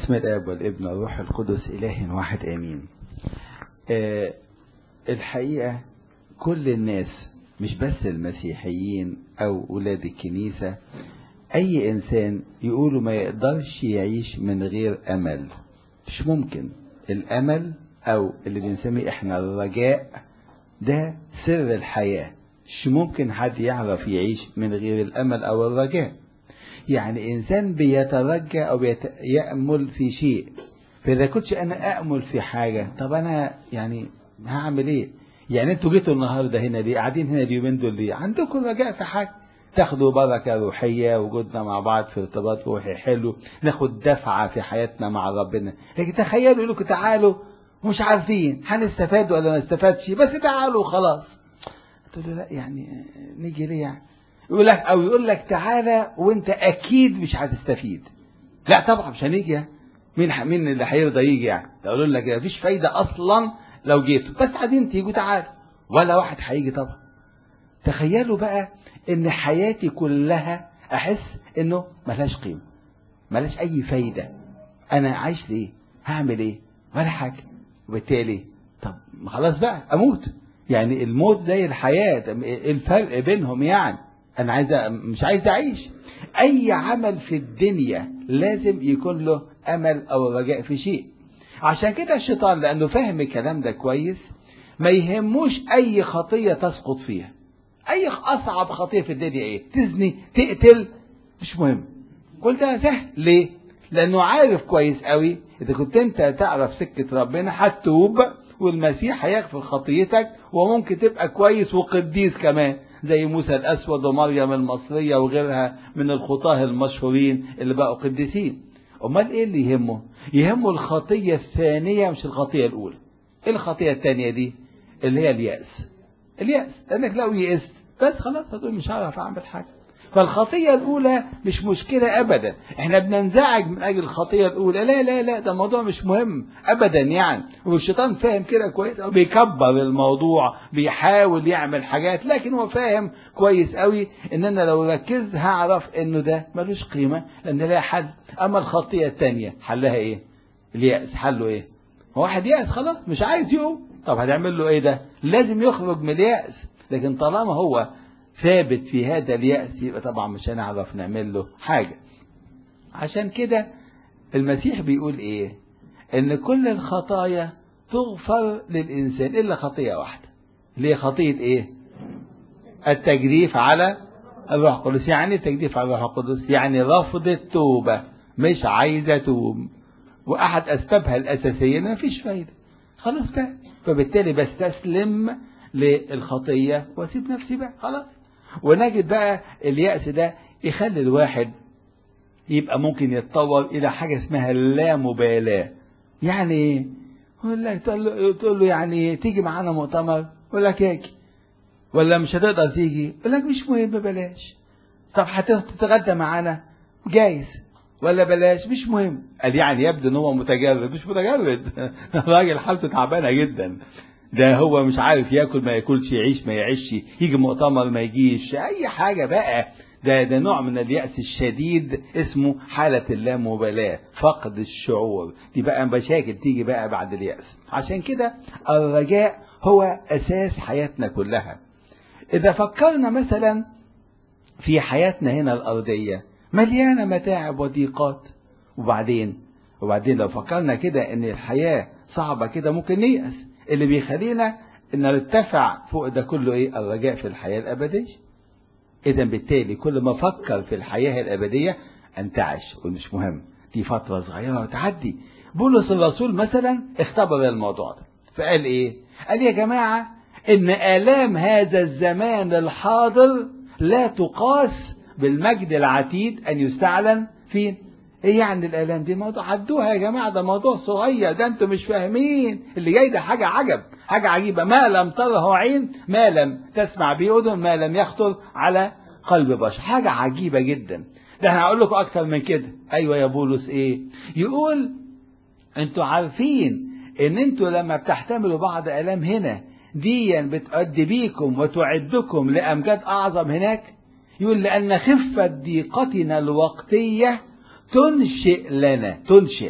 باسم الاب والابن والروح القدس اله واحد امين آه الحقيقه كل الناس مش بس المسيحيين او ولاد الكنيسه اي انسان يقولوا ما يقدرش يعيش من غير امل مش ممكن الامل او اللي بنسميه احنا الرجاء ده سر الحياه مش ممكن حد يعرف يعيش من غير الامل او الرجاء يعني انسان بيترجى او يامل في شيء فاذا كنتش انا امل في حاجه طب انا يعني هعمل ايه يعني انتوا جيتوا النهارده هنا ليه قاعدين هنا اليومين دول ليه عندكم رجاء في حاجه تاخدوا بركة روحية وجودنا مع بعض في ارتباط روحي حلو ناخد دفعة في حياتنا مع ربنا لكن تخيلوا يقول لكم تعالوا ومش عارفين هنستفاد ولا ما نستفادش بس تعالوا وخلاص تقول له لا يعني نيجي ليه يعني يقول لك او يقول لك تعالى وانت اكيد مش هتستفيد لا طبعا مش هنيجي يعني. مين مين اللي هيرضى يجي يعني تقول لك مفيش فايده اصلا لو جيتوا بس عايزين تيجوا تعالوا ولا واحد هيجي طبعا تخيلوا بقى ان حياتي كلها احس انه ملهاش قيمه ملهاش اي فايده انا عايش ليه هعمل ايه ولا حاجه وبالتالي طب ما خلاص بقى اموت يعني الموت زي الحياه الفرق بينهم يعني انا عايز مش عايز اعيش اي عمل في الدنيا لازم يكون له امل او رجاء في شيء عشان كده الشيطان لانه فاهم الكلام ده كويس ما يهموش اي خطيه تسقط فيها اي اصعب خطيه في الدنيا ايه تزني تقتل مش مهم كل ده سهل ليه لانه عارف كويس قوي اذا كنت انت تعرف سكه ربنا هتتوب والمسيح هيغفر خطيتك وممكن تبقى كويس وقديس كمان زي موسى الأسود ومريم المصرية وغيرها من الخطاه المشهورين اللي بقوا قديسين أمال إيه اللي يهمه يهمه الخطية الثانية مش الخطية الأولى إيه الخطية الثانية دي اللي هي اليأس اليأس لأنك لو يئست بس خلاص هتقول مش هعرف أعمل حاجة فالخطية الأولى مش مشكلة أبدا احنا بننزعج من أجل الخطية الأولى لا لا لا ده الموضوع مش مهم أبدا يعني والشيطان فاهم كده كويس أو بيكبر الموضوع بيحاول يعمل حاجات لكن هو فاهم كويس قوي إن أنا لو ركزت هعرف إنه ده ملوش قيمة لأن لها حل أما الخطية الثانية حلها إيه؟ اليأس حله إيه؟ هو واحد يأس خلاص مش عايز يقوم طب هتعمل له إيه ده؟ لازم يخرج من اليأس لكن طالما هو ثابت في هذا اليأس يبقى طبعا مش هنعرف نعمل له حاجة عشان كده المسيح بيقول ايه ان كل الخطايا تغفر للإنسان إلا خطية واحدة اللي هي خطية ايه التجديف على الروح القدس يعني التجديف على الروح القدس يعني رفض التوبة مش عايزة توب وأحد أسبابها الأساسية إن مفيش فايدة خلاص بقى فبالتالي بستسلم للخطية واسيب نفسي بقى خلاص ونجد بقى اليأس ده يخلي الواحد يبقى ممكن يتطور إلى حاجة اسمها اللامبالاة يعني ايه؟ يقول لك تقول له, تقول له يعني تيجي معانا مؤتمر يقول لك اجي ولا مش هتقدر تيجي يقول لك مش مهم بلاش طب هتتغدى معانا جايز ولا بلاش مش مهم قال يعني يبدو ان هو متجرد مش متجرد الراجل حالته تعبانه جدا ده هو مش عارف ياكل ما ياكلش يعيش ما يعيش يجي مؤتمر ما يجيش اي حاجه بقى ده ده نوع من اليأس الشديد اسمه حالة اللامبالاة فقد الشعور دي بقى مشاكل تيجي بقى بعد اليأس عشان كده الرجاء هو أساس حياتنا كلها إذا فكرنا مثلا في حياتنا هنا الأرضية مليانة متاعب وضيقات وبعدين وبعدين لو فكرنا كده إن الحياة صعبة كده ممكن نيأس اللي بيخلينا ان نرتفع فوق ده كله ايه الرجاء في الحياة الأبدية إذا بالتالي كل ما أفكر في الحياة الأبدية أنتعش ومش مهم دي فترة صغيرة وتعدي بولس الرسول مثلا اختبر الموضوع ده فقال إيه؟ قال يا جماعة إن آلام هذا الزمان الحاضر لا تقاس بالمجد العتيد أن يستعلن فين؟ ايه يعني الالام دي موضوع عدوها يا جماعه ده موضوع صغير ده انتوا مش فاهمين اللي جاي ده حاجه عجب حاجه عجيبه ما لم تره عين ما لم تسمع به اذن ما لم يخطر على قلب بشر حاجه عجيبه جدا ده انا هقول لكم اكتر من كده ايوه يا بولس ايه يقول انتوا عارفين ان انتوا لما بتحتملوا بعض الام هنا ديا بتؤدي بيكم وتعدكم لامجاد اعظم هناك يقول لان خفه ضيقتنا الوقتيه تنشئ لنا تنشئ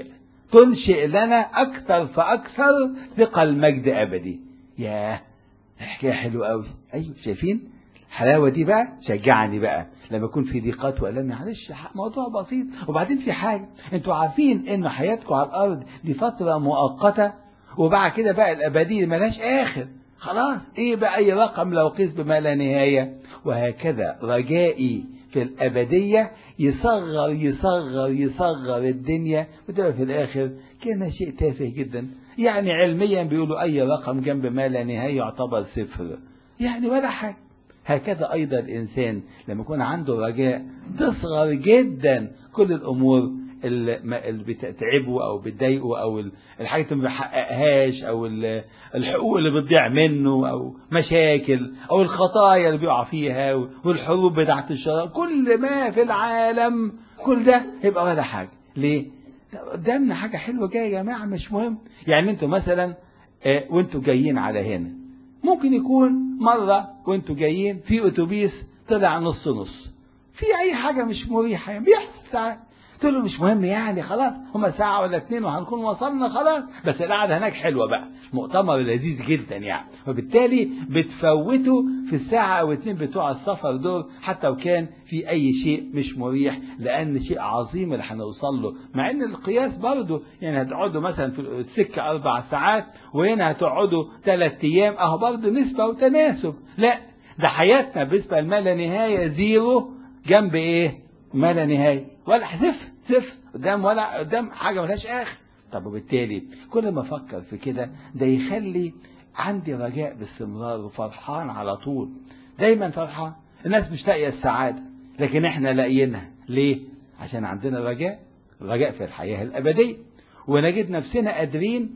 تنشئ لنا أكثر فأكثر ثقل مجد أبدي ياه حكاية حلوة قوي أيوة شايفين الحلاوة دي بقى شجعني بقى لما يكون في ضيقات وألم معلش موضوع بسيط وبعدين في حاجة انتوا عارفين ان حياتكم على الأرض دي فترة مؤقتة وبعد كده بقى الأبدية ملاش آخر خلاص ايه بقى أي رقم لو قيس بما لا نهاية وهكذا رجائي في الأبدية يصغر يصغر يصغر الدنيا وتبقى في الآخر كان شيء تافه جدا يعني علميا بيقولوا أي رقم جنب ما لا نهاية يعتبر صفر يعني ولا حاجة هكذا أيضا الإنسان لما يكون عنده رجاء تصغر جدا كل الأمور اللي بتتعبه أو بتضايقه أو الحاجات اللي ما بيحققهاش أو الحقوق اللي بتضيع منه أو مشاكل أو الخطايا اللي بيقع فيها والحروب بتاعت الشر كل ما في العالم كل ده يبقى ولا حاجة ليه؟ قدامنا حاجة حلوة جاية يا جماعة مش مهم يعني انتوا مثلا وانتوا جايين على هنا ممكن يكون مرة وانتوا جايين في اتوبيس طلع نص نص في اي حاجة مش مريحة يعني بيحصل ساعات تقول له مش مهم يعني خلاص هما ساعة ولا اتنين وهنكون وصلنا خلاص بس القعدة هناك حلوة بقى مؤتمر لذيذ جدا يعني وبالتالي بتفوتوا في الساعة أو اتنين بتوع السفر دول حتى وكان في أي شيء مش مريح لأن شيء عظيم اللي هنوصل له مع إن القياس برضه يعني هتقعدوا مثلا في السكة أربع ساعات وهنا هتقعدوا ثلاث أيام أهو برضه نسبة وتناسب لا ده حياتنا بالنسبة لما لا نهاية زيرو جنب إيه؟ ما لا نهاية ولا صفر صفر قدام ولا قدام حاجة ملهاش آخر طب وبالتالي كل ما أفكر في كده ده يخلي عندي رجاء باستمرار وفرحان على طول دايما فرحان الناس مش لاقية السعادة لكن احنا لاقيينها ليه؟ عشان عندنا رجاء رجاء في الحياة الأبدية ونجد نفسنا قادرين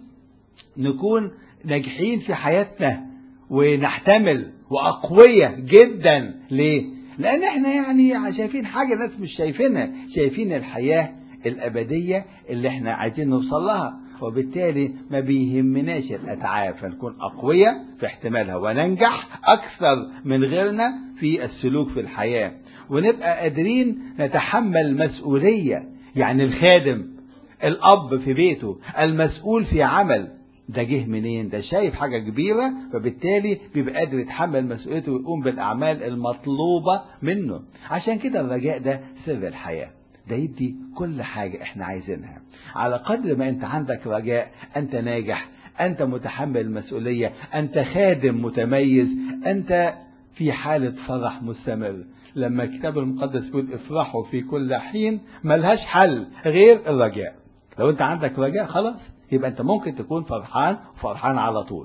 نكون ناجحين في حياتنا ونحتمل وأقوياء جدا ليه؟ لأن احنا يعني شايفين حاجة الناس مش شايفينها شايفين الحياة الأبدية اللي احنا عايزين نوصل لها وبالتالي ما بيهمناش الأتعاب فنكون أقوياء في احتمالها وننجح أكثر من غيرنا في السلوك في الحياة ونبقى قادرين نتحمل مسؤولية يعني الخادم الأب في بيته المسؤول في عمل ده جه منين ده شايف حاجة كبيرة فبالتالي بيبقى قادر يتحمل مسؤوليته ويقوم بالأعمال المطلوبة منه عشان كده الرجاء ده سر الحياة ده يدي كل حاجة احنا عايزينها على قدر ما انت عندك رجاء انت ناجح انت متحمل مسؤولية انت خادم متميز انت في حالة فرح مستمر لما الكتاب المقدس بيقول افرحوا في كل حين ملهاش حل غير الرجاء لو انت عندك رجاء خلاص يبقى انت ممكن تكون فرحان وفرحان على طول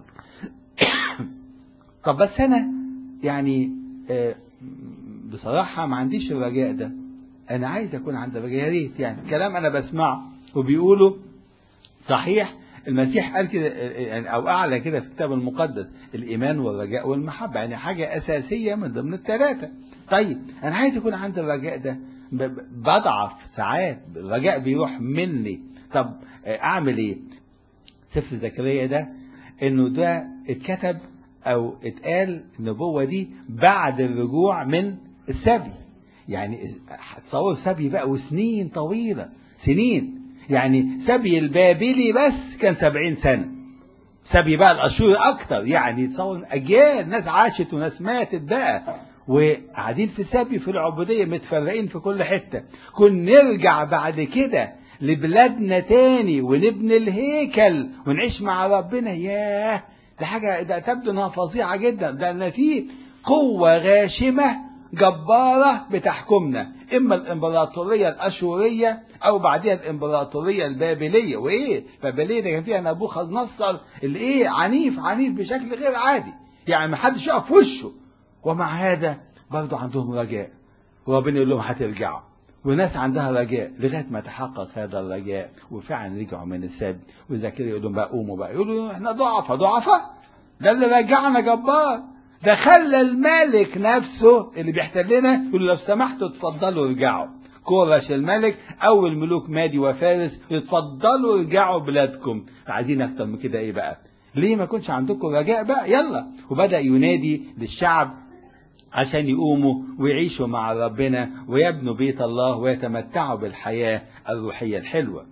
طب بس انا يعني بصراحة ما عنديش الرجاء ده انا عايز اكون عندي رجاء يا ريت يعني كلام انا بسمعه وبيقولوا صحيح المسيح قال كده يعني او اعلى كده في الكتاب المقدس الايمان والرجاء والمحبه يعني حاجه اساسيه من ضمن الثلاثه طيب انا عايز يكون عندي الرجاء ده بضعف ساعات الرجاء بيروح مني طب اعمل ايه سفر زكريا ده انه ده اتكتب او اتقال النبوه دي بعد الرجوع من السبي يعني تصور سبي بقى وسنين طويله سنين يعني سبي البابلي بس كان سبعين سنة سبي بقى الأشهر أكتر يعني تصور أجيال ناس عاشت وناس ماتت بقى وقاعدين في سبي في العبودية متفرقين في كل حتة كن نرجع بعد كده لبلادنا تاني ونبني الهيكل ونعيش مع ربنا ياه ده حاجة ده تبدو انها فظيعة جدا ده ان في قوة غاشمة جبارة بتحكمنا إما الإمبراطورية الأشورية أو بعدها الإمبراطورية البابلية وإيه البابلية ده كان فيها نبوخذ نصر اللي إيه عنيف عنيف بشكل غير عادي يعني ما حدش يقف في وشه ومع هذا برضه عندهم رجاء وربنا يقول لهم هترجعوا وناس عندها رجاء لغايه ما تحقق هذا الرجاء وفعلا رجعوا من السبت وزكريا يقول لهم بقى قوموا بقى يقولوا احنا ضعفاء ضعفاء ده اللي رجعنا جبار ده خلى الملك نفسه اللي بيحتلنا يقول لو سمحتوا اتفضلوا ارجعوا كورش الملك اول ملوك مادي وفارس اتفضلوا ارجعوا بلادكم عايزين اكتر من كده ايه بقى ليه ما يكونش عندكم رجاء بقى يلا وبدا ينادي للشعب عشان يقوموا ويعيشوا مع ربنا ويبنوا بيت الله ويتمتعوا بالحياه الروحيه الحلوه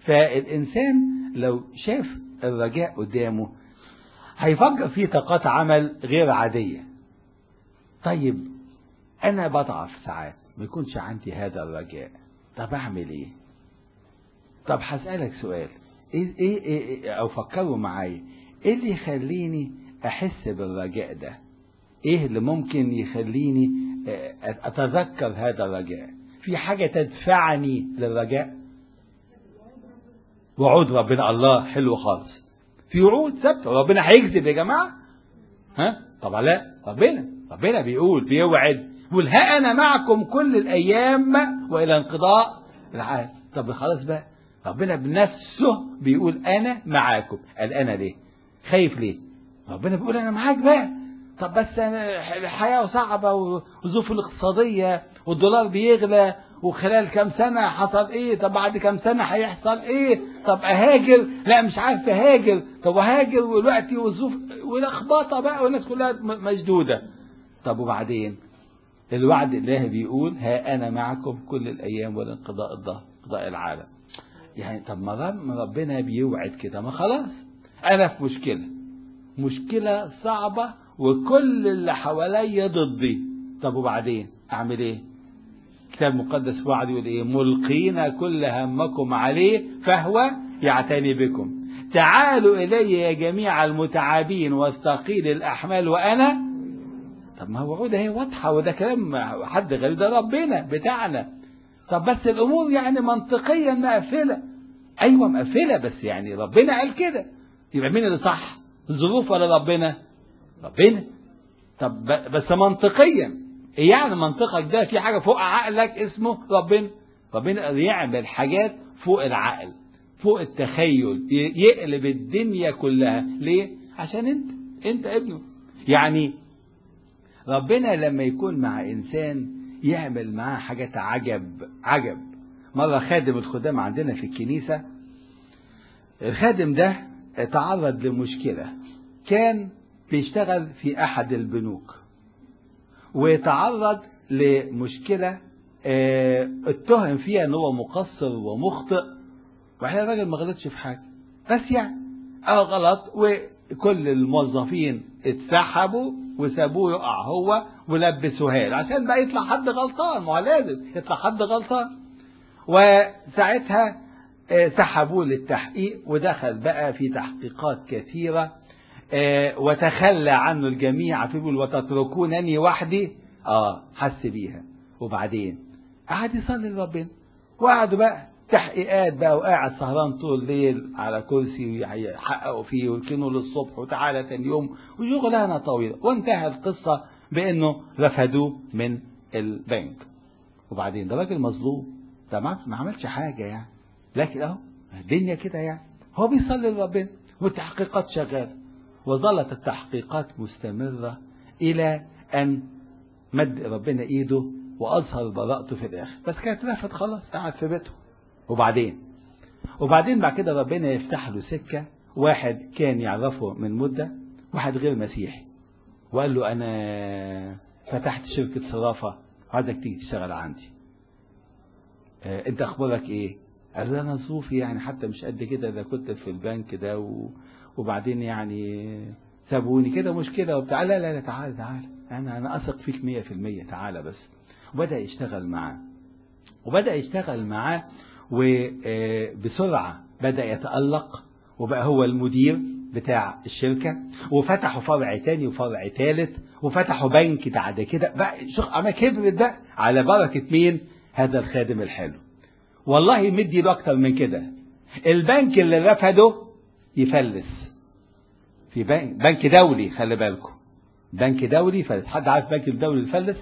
فالإنسان لو شاف الرجاء قدامه هيفكر فيه طاقات عمل غير عادية طيب أنا بضعف ساعات ما يكونش عندي هذا الرجاء طب أعمل إيه طب هسألك سؤال إيه, إيه, إيه أو فكروا معايا إيه اللي يخليني أحس بالرجاء ده إيه اللي ممكن يخليني أتذكر هذا الرجاء في حاجة تدفعني للرجاء وعود ربنا الله حلو خالص في وعود ثابته ربنا هيكذب يا جماعه ها طبعا لا ربنا ربنا بيقول بيوعد يقول ها انا معكم كل الايام والى انقضاء العالم طب خلاص بقى ربنا بنفسه بيقول انا معاكم قال انا ليه خايف ليه ربنا بيقول انا معاك بقى طب بس أنا الحياه صعبه والظروف الاقتصاديه والدولار بيغلى وخلال كام سنة حصل ايه طب بعد كام سنة هيحصل ايه طب اهاجر لا مش عارف اهاجر طب اهاجر ودلوقتي والظروف ولخبطة بقى والناس كلها مشدودة طب وبعدين الوعد الله بيقول ها انا معكم كل الايام والانقضاء الظهر قضاء العالم يعني طب ما ربنا بيوعد كده ما خلاص انا في مشكلة مشكلة صعبة وكل اللي حواليا ضدي طب وبعدين اعمل ايه الكتاب المقدس وعد يقول ايه ملقين كل همكم عليه فهو يعتني بكم تعالوا الي يا جميع المتعابين واستقيل الاحمال وانا طب ما هو وعود اهي واضحه وده كلام حد غير ده ربنا بتاعنا طب بس الامور يعني منطقيا مقفله ايوه مقفله بس يعني ربنا قال كده يبقى مين اللي صح الظروف ولا ربنا ربنا طب بس منطقيا ايه يعني منطقك ده في حاجة فوق عقلك اسمه ربنا ربنا يعمل حاجات فوق العقل فوق التخيل يقلب الدنيا كلها ليه عشان انت انت ابنه يعني ربنا لما يكون مع انسان يعمل معاه حاجات عجب عجب مرة خادم الخدام عندنا في الكنيسة الخادم ده تعرض لمشكلة كان بيشتغل في أحد البنوك ويتعرض لمشكلة اه اتهم فيها ان هو مقصر ومخطئ واحنا الراجل ما غلطش في حاجة بس يعني اه غلط وكل الموظفين اتسحبوا وسابوه يقع هو ولبسوها له عشان بقى يطلع حد غلطان ما هو لازم يطلع حد غلطان وساعتها اه سحبوه للتحقيق ودخل بقى في تحقيقات كثيرة اه وتخلى عنه الجميع في يقول وتتركونني وحدي اه حس بيها وبعدين قعد يصلي لربنا وقعدوا بقى تحقيقات بقى وقاعد سهران طول الليل على كرسي يحققوا فيه ويركنوا للصبح وتعالى تاني يوم وشغلانه طويله وانتهى القصه بانه رفدوه من البنك وبعدين ده راجل مظلوم ده ما عملش حاجه يعني لكن اهو الدنيا كده يعني هو بيصلي لربنا والتحقيقات شغاله وظلت التحقيقات مستمرة إلى أن مد ربنا إيده وأظهر براءته في الآخر بس كانت رفض خلاص قعد في بيته وبعدين وبعدين بعد كده ربنا يفتح له سكة واحد كان يعرفه من مدة واحد غير مسيحي وقال له أنا فتحت شركة صرافة عايزك تيجي تشتغل عندي اه أنت أخبارك إيه؟ قال له أنا ظروفي يعني حتى مش قد كده ده كنت في البنك ده و... وبعدين يعني سابوني كده مشكلة وبتاع لا لا لا تعالى تعالى أنا أنا أثق فيك مية في المية تعالى بس وبدأ يشتغل معاه وبدأ يشتغل معاه وبسرعة بدأ يتألق وبقى هو المدير بتاع الشركة وفتحوا فرع تاني وفرع تالت وفتحوا بنك بعد كده بقى شغل عمال كبرت بقى على بركة مين؟ هذا الخادم الحلو والله مدي له أكتر من كده البنك اللي رفضه يفلس في بنك, بنك دولي خلي بالكم بنك دولي فلس حد عارف بنك الدولي اللي فلس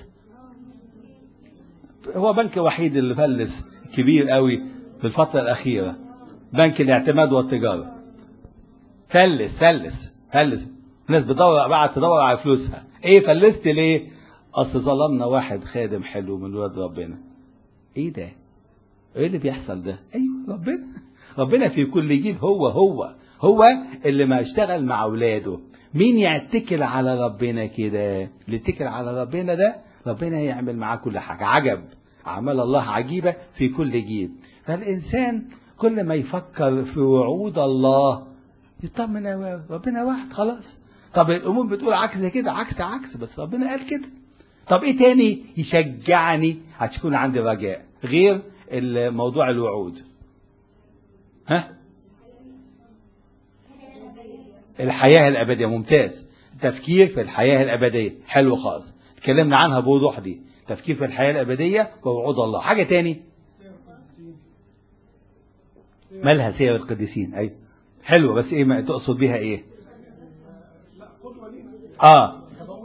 هو بنك وحيد اللي فلس كبير قوي في الفترة الأخيرة بنك الاعتماد والتجارة فلس فلس فلس الناس بتدور بقى تدور على فلوسها ايه فلست ليه اصل ظلمنا واحد خادم حلو من ولاد ربنا ايه ده ايه اللي بيحصل ده ايوه ربنا ربنا في كل جيل هو هو هو اللي ما اشتغل مع اولاده مين يتكل على ربنا كده اللي يتكل على ربنا ده ربنا يعمل معاه كل حاجة عجب أعمال الله عجيبة في كل جيل فالإنسان كل ما يفكر في وعود الله يطمن ربنا واحد خلاص طب الامور بتقول عكس كده عكس عكس بس ربنا قال كده طب ايه تاني يشجعني عشان يكون عندي رجاء غير موضوع الوعود ها الحياة الأبدية ممتاز تفكير في الحياة الأبدية حلو خالص اتكلمنا عنها بوضوح دي تفكير في الحياة الأبدية ووعود الله حاجة تاني مالها سير القديسين أي حلوة بس ايه ما تقصد بيها ايه اه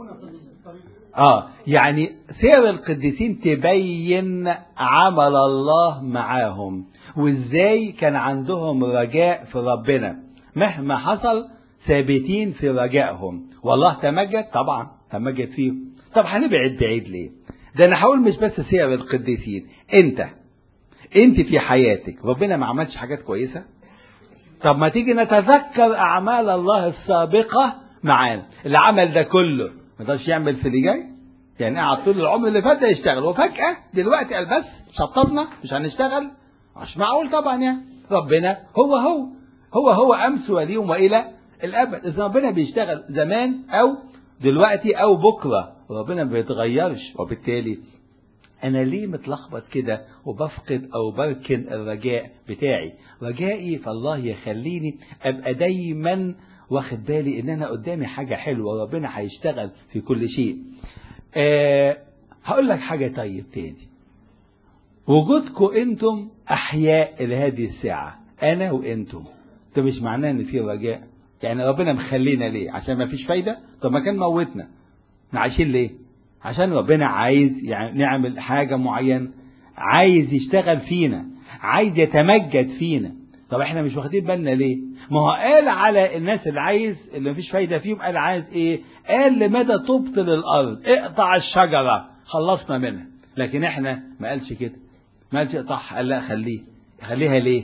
اه يعني سير القديسين تبين عمل الله معاهم وازاي كان عندهم رجاء في ربنا مهما حصل ثابتين في رجائهم والله تمجد طبعا تمجد فيهم طب هنبعد بعيد ليه ده انا هقول مش بس سير القديسين انت انت في حياتك ربنا ما عملش حاجات كويسه طب ما تيجي نتذكر اعمال الله السابقه معانا اللي عمل ده كله ما يقدرش يعمل في اللي جاي يعني قعد طول العمر اللي فات ده يشتغل وفجاه دلوقتي قال بس شطبنا مش هنشتغل مش معقول طبعا يعني ربنا هو هو هو هو امس واليوم والى الابد اذا ربنا بيشتغل زمان او دلوقتي او بكره ربنا ما بيتغيرش وبالتالي انا ليه متلخبط كده وبفقد او بركن الرجاء بتاعي رجائي فالله يخليني ابقى دايما واخد بالي ان انا قدامي حاجه حلوه ربنا هيشتغل في كل شيء أه هقول لك حاجه طيب تاني وجودكم انتم احياء لهذه الساعه انا وانتم ده مش معناه ان في رجاء يعني ربنا مخلينا ليه عشان ما فيش فايده طب ما كان موتنا عايشين ليه عشان ربنا عايز يعني نعمل حاجه معينه عايز يشتغل فينا عايز يتمجد فينا طب احنا مش واخدين بالنا ليه ما هو قال على الناس اللي عايز اللي مفيش فايده فيهم قال عايز ايه قال لمدى تبطل الارض اقطع الشجره خلصنا منها لكن احنا ما قالش كده ما قالش اقطعها قال لا خليه خليها ليه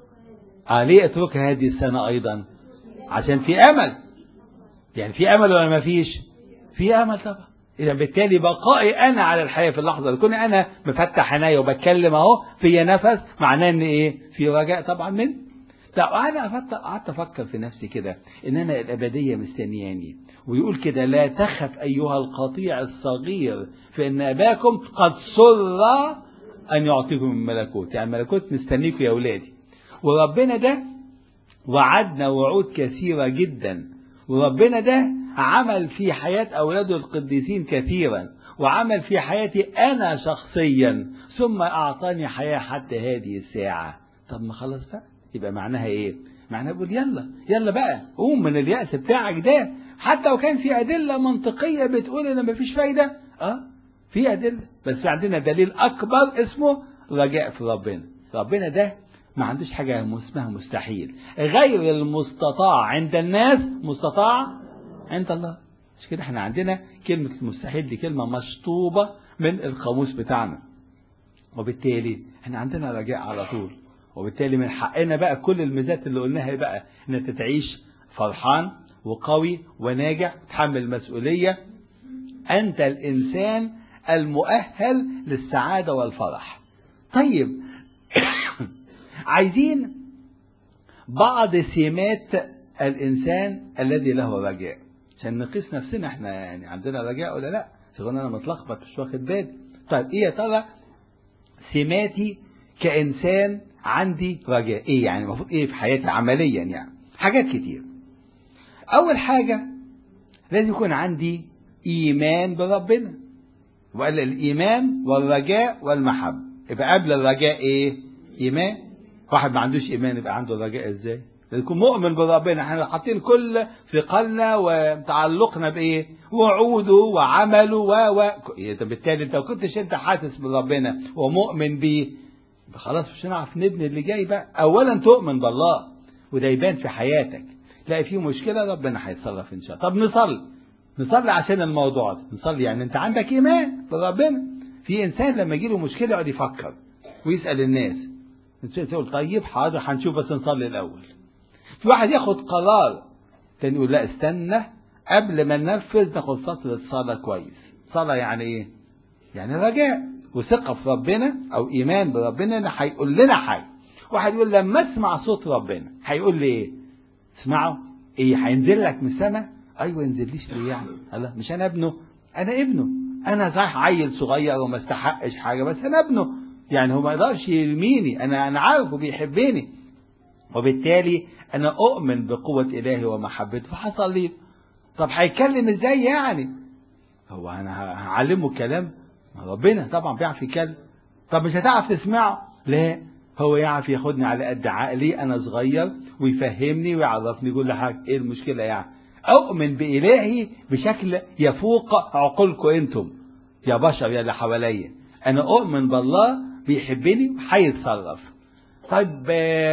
اه ليه اتركها هذه السنه ايضا عشان في امل يعني في امل ولا ما فيش في امل طبعا اذا بالتالي بقائي انا على الحياه في اللحظه اللي كون انا مفتح عينيا وبتكلم اهو في نفس معناه ان ايه في رجاء طبعا من طب انا قعدت افكر في نفسي كده ان انا الابديه مستنياني ويقول كده لا تخف ايها القطيع الصغير فان اباكم قد سر ان يعطيكم من ملكوت يعني ملكوت مستنيكم يا اولادي وربنا ده وعدنا وعود كثيره جدا وربنا ده عمل في حياة أولاده القديسين كثيرا وعمل في حياتي أنا شخصيا ثم أعطاني حياة حتى هذه الساعة طب ما خلاص بقى يبقى معناها إيه معناها بقول يلا يلا بقى قوم من اليأس بتاعك ده حتى لو كان في أدلة منطقية بتقول إن مفيش فايدة أه في أدلة بس عندنا دليل أكبر اسمه رجاء في ربنا ربنا ده ما عندوش حاجة اسمها مستحيل غير المستطاع عند الناس مستطاع عند الله مش كده احنا عندنا كلمة المستحيل دي كلمة مشطوبة من القاموس بتاعنا وبالتالي احنا عندنا رجاء على طول وبالتالي من حقنا بقى كل الميزات اللي قلناها بقى ان انت تعيش فرحان وقوي وناجح تحمل المسؤولية انت الانسان المؤهل للسعادة والفرح طيب عايزين بعض سمات الانسان الذي له رجاء عشان نقيس نفسنا احنا يعني عندنا رجاء ولا لا شغلنا انا متلخبط مش واخد بالي طيب ايه يا ترى سماتي كانسان عندي رجاء ايه يعني المفروض ايه في حياتي عمليا يعني حاجات كتير اول حاجه لازم يكون عندي ايمان بربنا وقال الايمان والرجاء والمحبه يبقى قبل الرجاء ايه ايمان واحد ما عندوش ايمان يبقى عنده رجاء ازاي يكون مؤمن بربنا احنا حاطين كل ثقلنا وتعلقنا بايه وعوده وعمله و و بالتالي انت لو كنتش انت حاسس بربنا ومؤمن بيه خلاص مش هنعرف نبني اللي جاي بقى اولا تؤمن بالله وده يبان في حياتك تلاقي فيه مشكله ربنا هيتصرف ان شاء الله طب نصلي نصلي عشان الموضوع ده نصلي يعني انت عندك ايمان بربنا في انسان لما يجي له مشكله يقعد يفكر ويسال الناس تقول طيب حاضر هنشوف بس نصلي الاول في واحد ياخد قرار تاني يقول لا استنى قبل ما ننفذ ناخد فترة صلاة كويس صلاة يعني ايه يعني رجاء وثقة في ربنا او ايمان بربنا ان هيقول لنا حاجة واحد يقول لما اسمع صوت ربنا هيقول لي ايه اسمعه ايه هينزل لك من السماء ايوه ينزليش ليه يعني الله مش انا ابنه انا ابنه انا صحيح عيل صغير وما استحقش حاجه بس انا ابنه يعني هو ما يقدرش يرميني انا انا عارفه بيحبني وبالتالي انا اؤمن بقوه الهي ومحبته فحصل لي طب هيتكلم ازاي يعني هو انا هعلمه الكلام ربنا طبعا بيعرف يتكلم طب مش هتعرف تسمعه لا هو يعرف ياخدني على قد عقلي انا صغير ويفهمني ويعرفني كل حاجه ايه المشكله يعني اؤمن بالهي بشكل يفوق عقولكم انتم يا بشر يا اللي حواليا انا اؤمن بالله بيحبني وهيتصرف طيب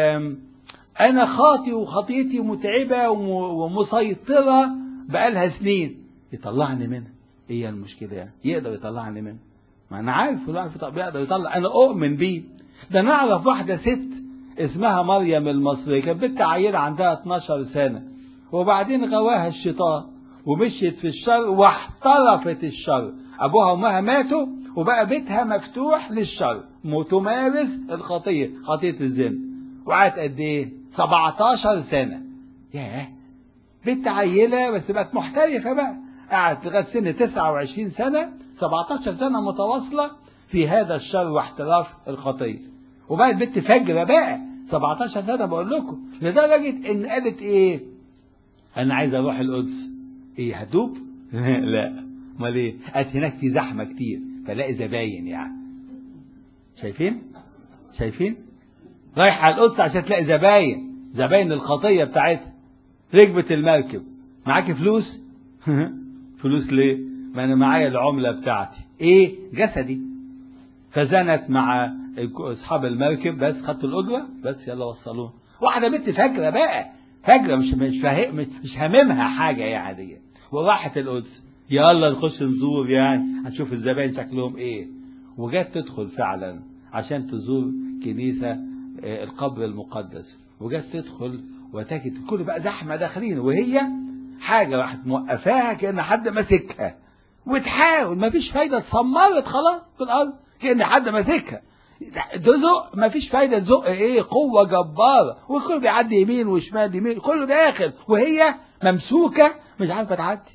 انا خاطي وخطيتي متعبه ومسيطره بقالها سنين يطلعني منها ايه المشكله يعني يقدر يطلعني منها ما انا عارف يعرف بيقدر يطلع انا اؤمن بيه ده نعرف واحده ست اسمها مريم المصريه كانت بنت عيله عندها 12 سنه وبعدين غواها الشيطان ومشيت في الشر واحترفت الشر ابوها وامها ماتوا وبقى بيتها مفتوح للشر تمارس الخطيه خطيه الزنا وقعدت قد ايه 17 سنه ياه بنت عيله بس بقت محترفه بقى قعدت لغايه سن 29 سنه 17 سنه متواصله في هذا الشر واحتراف الخطيه وبقت بنت فجره بقى 17 سنه بقول لكم لدرجه ان قالت ايه انا عايز اروح القدس ايه هتوب لا امال ايه قالت هناك في زحمه كتير فلاقي زباين يعني شايفين شايفين رايحه القدس عشان تلاقي زباين زباين الخطيه بتاعتها ركبت المركب معاكي فلوس فلوس ليه ما انا معايا العمله بتاعتي ايه جسدي فزنت مع اصحاب المركب بس خدت الاجره بس يلا وصلوه واحده بنت فاكره بقى فاكره مش مش فاهم مش هاممها حاجه يعني دي وراحت القدس يلا نخش نزور يعني هنشوف الزباين شكلهم ايه وجت تدخل فعلا عشان تزور كنيسه القبر المقدس وجت تدخل وتجد كل بقى زحمه داخلين وهي حاجه راحت موقفاها كان حد ماسكها وتحاول مفيش فايده اتسمرت خلاص في الارض كان حد ماسكها تزق مفيش فايده تزق ايه قوه جباره والكل بيعدي يمين وشمال يمين كله داخل وهي ممسوكه مش عارفه تعدي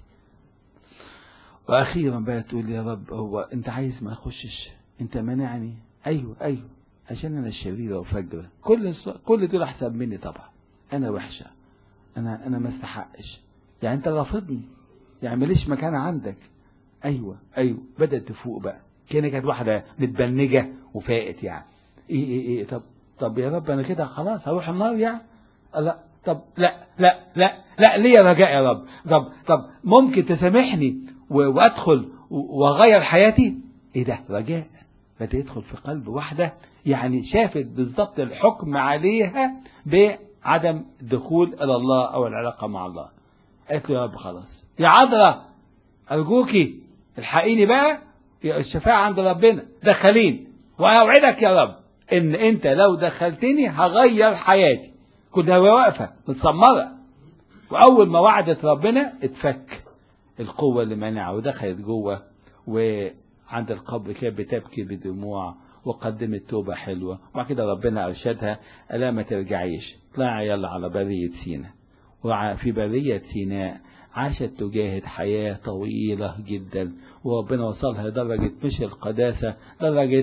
واخيرا بقى تقول يا رب هو انت عايز ما اخشش انت مانعني ايوه ايوه عشان انا شريره وفجره كل كل دول احسن مني طبعا انا وحشه انا انا ما استحقش يعني انت رافضني يعني ماليش مكان عندك ايوه ايوه بدات تفوق بقى كانت كانت واحده متبنجه وفاقت يعني ايه ايه ايه طب طب يا رب انا كده خلاص هروح النار يعني لا طب لا لا لا لا ليا رجاء يا رب طب طب ممكن تسامحني وادخل واغير حياتي ايه ده رجاء بدا يدخل في قلب واحده يعني شافت بالظبط الحكم عليها بعدم الدخول الى الله او العلاقه مع الله قالت له يا رب خلاص يا عذراء ارجوكي الحقيني بقى الشفاعة عند ربنا دخلين واوعدك يا رب ان انت لو دخلتني هغير حياتي كنت واقفه متسمره واول ما وعدت ربنا اتفك القوه اللي منعها ودخلت جوه وعند القبر كده بتبكي بدموع وقدمت توبه حلوه وبعد كده ربنا ارشدها الا ما ترجعيش طلع يلا على بريه سيناء وفي بريه سيناء عاشت تجاهد حياة طويلة جدا وربنا وصلها لدرجة مش القداسة درجة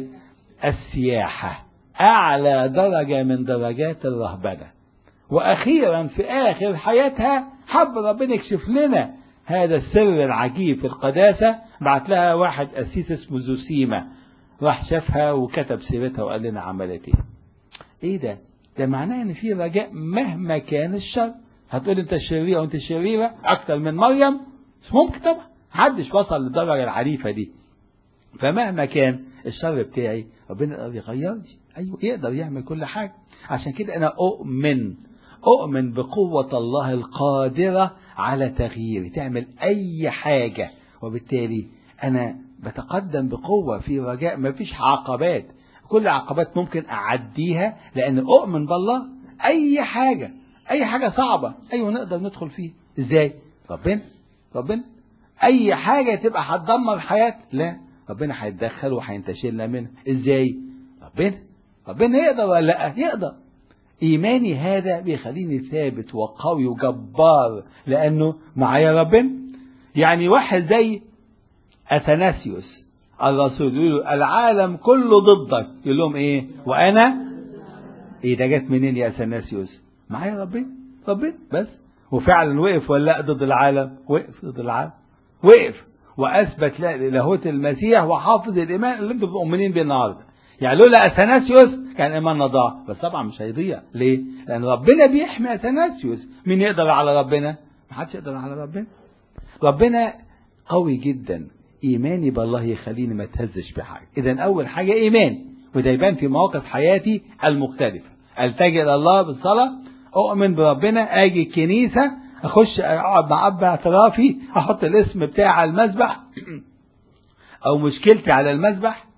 السياحة أعلى درجة من درجات الرهبنة وأخيرا في آخر حياتها حب ربنا يكشف لنا هذا السر العجيب في القداسة بعت لها واحد أسيس اسمه زوسيما راح شافها وكتب سيرتها وقال لنا عملت ايه ايه ده ده معناه ان في رجاء مهما كان الشر هتقول انت شريرة وانت شريرة اكتر من مريم مش ممكن طبعا محدش وصل للدرجة العنيفة دي فمهما كان الشر بتاعي ربنا يقدر يغيرني ايوه يقدر يعمل كل حاجة عشان كده انا اؤمن اؤمن بقوة الله القادرة على تغييري تعمل اي حاجة وبالتالي انا بتقدم بقوة في رجاء ما فيش عقبات كل عقبات ممكن اعديها لان اؤمن بالله اي حاجة اي حاجة صعبة ايوه نقدر ندخل فيه ازاي ربنا ربنا اي حاجة تبقى هتدمر حياتي لا ربنا هيتدخل وهينتشلنا منها ازاي ربنا ربنا يقدر ولا لا يقدر إيماني هذا بيخليني ثابت وقوي وجبار لأنه معايا ربنا يعني واحد زي أثناسيوس الرسول يقول له العالم كله ضدك يقول لهم إيه وأنا إيه ده جت منين يا أثناسيوس معايا ربنا ربنا بس وفعلا وقف ولا لا ضد العالم وقف ضد العالم وقف واثبت لاهوت المسيح وحافظ الايمان اللي انتم مؤمنين بيه النهارده يعني لولا اثناسيوس كان ايماننا ضاع بس طبعا مش هيضيع ليه لان ربنا بيحمي اثناسيوس مين يقدر على ربنا ما حدش يقدر على ربنا ربنا قوي جدا ايماني بالله يخليني ما اتهزش بحاجه اذا اول حاجه ايمان وده يبان في مواقف حياتي المختلفه التجئ الى الله بالصلاه اؤمن بربنا اجي الكنيسه اخش اقعد مع اب اعترافي احط الاسم بتاعي على المسبح او مشكلتي على المسبح